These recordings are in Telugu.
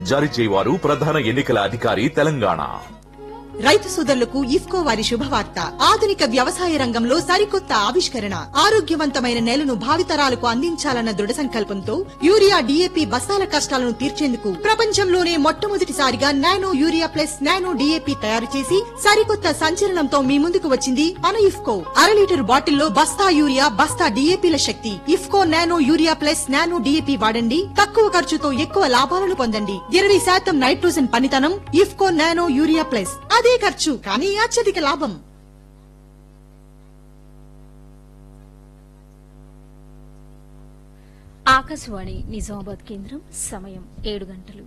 జారీ చేయవారు ప్రధాన ఎన్నికల అధికారి తెలంగాణ రైతు సోదరులకు ఇఫ్కో వారి శుభవార్త ఆధునిక వ్యవసాయ రంగంలో సరికొత్త ఆవిష్కరణ ఆరోగ్యవంతమైన నేలను భావితరాలకు అందించాలన్న దృఢ సంకల్పంతో యూరియా డీఏపీ బస్తాల కష్టాలను తీర్చేందుకు ప్రపంచంలోనే మొట్టమొదటిసారిగా nano urea plus nano DAP తయారు చేసి సరికొత్త సంచలనంతో మీ ముందుకు వచ్చింది మన ఇఫ్కో అర లీటర్ బాటిల్లో బస్తా యూరియా బస్తా డీఏపీల శక్తి IFFCO nano urea plus nano DAP వాడండి తక్కువ ఖర్చుతో ఎక్కువ లాభాలను పొందండి ఇరవై శాతం నైట్రోజన్ పనితనం ఇఫ్కో నానో యూరియా ప్లస్ అదే ఖర్చు కానీ అత్యధిక లాభం ఆకాశవాణి నిజామాబాద్ కేంద్రం సమయం ఏడు గంటలు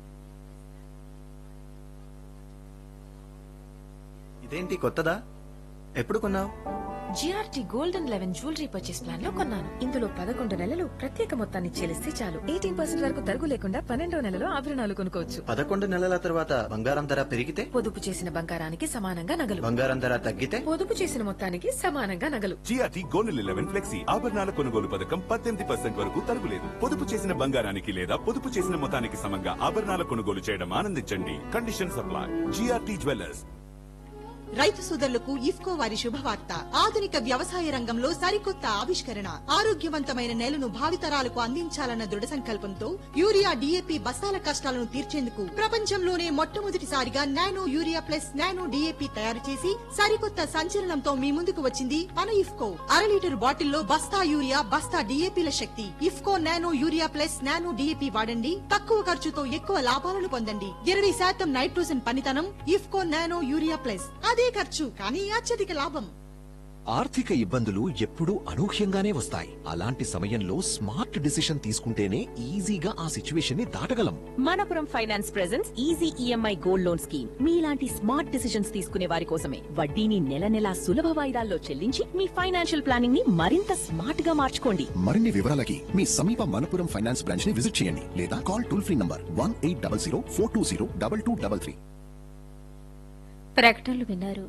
ఇదేంటి కొత్తదా ఎప్పుడు కొన్నావు GRT gold and eleven jewellery purchase plan లో కొన్నాను ఇందులో పదకొండు నెలలు ప్రత్యేక మొత్తాన్ని చెల్లిస్తే చాలు ఎయిటీన్ పర్సెంట్ వరకు తరుగు లేకుండా పన్నెండో నెలలో ఆభరణాలు కొనుక్కోవచ్చు పదకొండు నెలల తర్వాత బంగారం ధర పెరిగితే పొదుపు చేసిన బంగారానికి సమానంగా నగలు బంగారం ధర తగ్గితే పొదుపు చేసిన మొత్తానికి సమానంగా నగలు జిఆర్టీ గోల్డ్ లెవెన్ ఫ్లెక్సీ ఆభరణాల కొనుగోలు పథకం పద్దెనిమిది పర్సెంట్ వరకు తరుగులేదు పొదుపు చేసిన బంగారానికి లేదా పొదుపు చేసిన మొత్తానికి సమంగా ఆభరణాల కొనుగోలు చేయడం ఆనందించండి కండిషన్ సప్లై జిఆర్టీ జ్యువెలర్స్ రైతు సోదరులకు ఇఫ్కో వారి శుభవార్త ఆధునిక వ్యవసాయ రంగంలో సరికొత్త ఆవిష్కరణ ఆరోగ్యవంతమైన నేలను భావితరాలకు అందించాలన్న దృఢ సంకల్పంతో యూరియా డీఏపీ బస్తాల కష్టాలను తీర్చేందుకు ప్రపంచంలోనే మొట్టమొదటిసారిగా nano urea plus nano DAP తయారు చేసి సరికొత్త సంచలనంతో మీ ముందుకు వచ్చింది మన ఇఫ్కో అర లీటర్ బాటిల్లో బస్తా యూరియా బస్తా డీఏపీల శక్తి IFFCO nano urea plus nano DAP వాడండి తక్కువ ఖర్చుతో ఎక్కువ లాభాలను పొందండి ఇరవై శాతం నైట్రోజన్ పనితనం ఇఫ్కో నానో యూరియా ప్లస్ అదే ఖర్చు కానీ అత్యధిక లాభం ఆర్థిక ఇబ్బందులు ఎప్పుడూ అనూహ్యంగానే వస్తాయి అలాంటి సమయంలో స్మార్ట్ డిసిషన్ తీసుకుంటేనే ఈజీగా ఆ సిచ్యువేషన్ ని దాటగలం Manappuram finance presence easy EMI gold loan scheme మీలాంటి స్మార్ట్ డిసిషన్స్ తీసుకునే వారి కోసమే వడ్డీని నెల నెలా సులభ వాయిదాల్లో చెల్లించి మీ ఫైనాన్షియల్ ప్లానింగ్ ని మరింత స్మార్ట్ గా మార్చుకోండి మరిన్ని వివరాలకి మీ సమీప మనపురం ఫైనాన్స్ బ్రాంచ్ ని విజిట్ చేయండి లేదా call toll free number one eight double zero four two zero double two double three ప్రకటనలు విన్నారు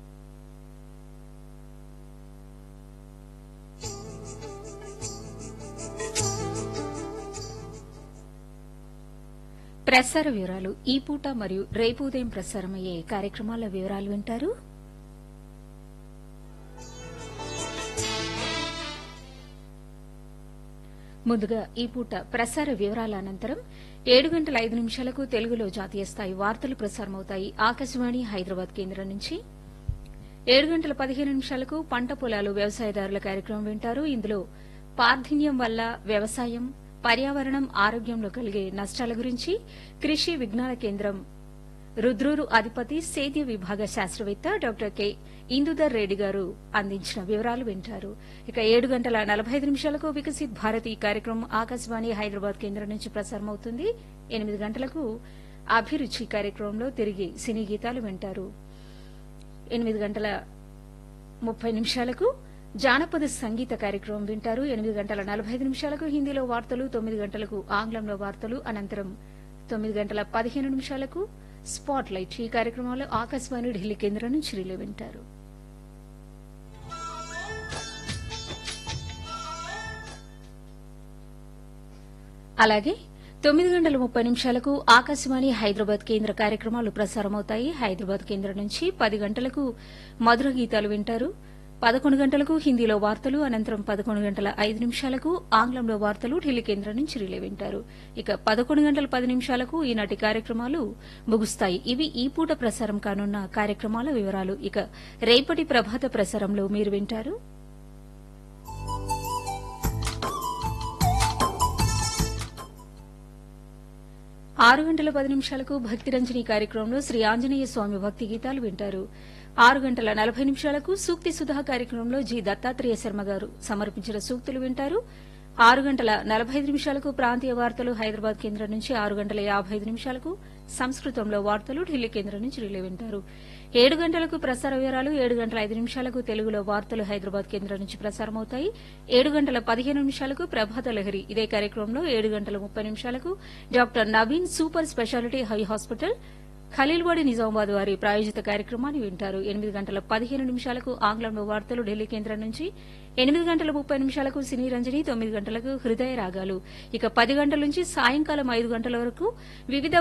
ప్రసార వివరాలు ఈ పూట మరియు రేపు ఉదయం ప్రసారమయ్యే కార్యక్రమాల వివరాలు వింటారు ముందుగా ఈ పూట ప్రసార వివరాల అనంతరం ఏడు గంటల ఐదు నిమిషాలకు తెలుగులో జాతీయ స్థాయి వార్తలు ప్రసారమవుతాయి ఆకాశవాణి హైదరాబాద్ కేంద్రం నుంచి ఏడు గంటల పదిహేను నిమిషాలకు పంట పొలాలు వ్యవసాయదారుల కార్యక్రమం వింటారు ఇందులో పార్థిన్యం వల్ల వ్యవసాయం పర్యావరణం ఆరోగ్యంలో కలిగే నష్టాల గురించి కృషి విజ్ఞాన కేంద్రం రుద్రూరు అధిపతి సేద్య విభాగ శాస్త్రవేత్త డాక్టర్ కె ఇందుదర్ రెడ్డి గారు అందించిన వివరాలు వింటారు ఇక ఏడు గంటల నలభై ఐదు నిమిషాలకు వికసిత్ భారత్ ఈ కార్యక్రమం ఆకాశవాణి హైదరాబాద్ కేంద్రం నుంచి ప్రసారమవుతుంది ఎనిమిది గంటలకు అభిరుచి కార్యక్రమంలో తిరిగి సినీ గీతాలు వింటారు ఎనిమిది గంటల ముప్పై నిమిషాలకు జానపద సంగీత కార్యక్రమం వింటారు ఎనిమిది గంటల నలభై ఐదు నిమిషాలకు హిందీలో వార్తలు తొమ్మిది గంటలకు ఆంగ్లంలో వార్తలు అనంతరం తొమ్మిది గంటల పదిహేను నిమిషాలకు స్పాట్ లైట్ ఈ కార్యక్రమంలో ఆకాశవాణి ఢిల్లీ కేంద్రం నుంచి రిలే వింటారు అలాగే తొమ్మిది గంటల ముప్పై నిమిషాలకు ఆకాశవాణి హైదరాబాద్ కేంద్ర కార్యక్రమాలు ప్రసారమవుతాయి హైదరాబాద్ కేంద్రం నుంచి పది గంటలకు మధుర గీతాలు వింటారు పదకొండు గంటలకు హిందీలో వార్తలు అనంతరం పదకొండు గంటల ఐదు నిమిషాలకు ఆంగ్లంలో వార్తలు ఢిల్లీ కేంద్రం నుంచి రిలే వింటారు ఇక పదకొండు గంటల పది నిమిషాలకు ఈనాటి కార్యక్రమాలు ముగుస్తాయి ఇవి ఈ పూట ప్రసారం కానున్న కార్యక్రమాల వివరాలు ఇక రేపటి ప్రభాత ప్రసారంలో మీరు వింటారు ఆరు గంటల పది నిమిషాలకు భక్తిరంజని కార్యక్రమంలో శ్రీ ఆంజనేయ స్వామి భక్తి గీతాలు వింటారు ఆరు గంటల నలభై నిమిషాలకు సూక్తి సుధా కార్యక్రమంలో జి దత్తాత్రేయ శర్మ గారు సమర్పించిన సూక్తులు వింటారు ఆరు గంటల నలభై ఐదు నిమిషాలకు ప్రాంతీయ వార్తలు హైదరాబాద్ కేంద్రం నుంచి ఆరు గంటల యాభై ఐదు నిమిషాలకు సంస్కృతంలో వార్తలు ఢిల్లీ కేంద్రం నుంచి రిలే వింటారు ఏడు గంటలకు ప్రసార వివరాలు ఏడు గంటల ఐదు నిమిషాలకు తెలుగులో వార్తలు హైదరాబాద్ కేంద్రం నుంచి ప్రసారమవుతాయి ఏడు గంటల పదిహేను నిమిషాలకు ప్రభాత లహరి ఇదే కార్యక్రమంలో ఏడు గంటల ముప్పై నిమిషాలకు డాక్టర్ నవీన్ సూపర్ స్పెషాలిటీ హై హాస్పిటల్ ఖలీల్వాడి నిజామాబాద్ వారి ప్రాయోజిత కార్యక్రమాన్ని వింటారు ఎనిమిది గంటల పదిహేను నిమిషాలకు ఆంగ్లంలో వార్తలు ఢిల్లీ కేంద్రం నుంచి ఎనిమిది గంటల ముప్పై నిమిషాలకు సినీ రంజని తొమ్మిది గంటలకు హృదయ రాగాలు ఇక పది గంటల నుంచి సాయంకాలం ఐదు గంటల వరకు వివిధ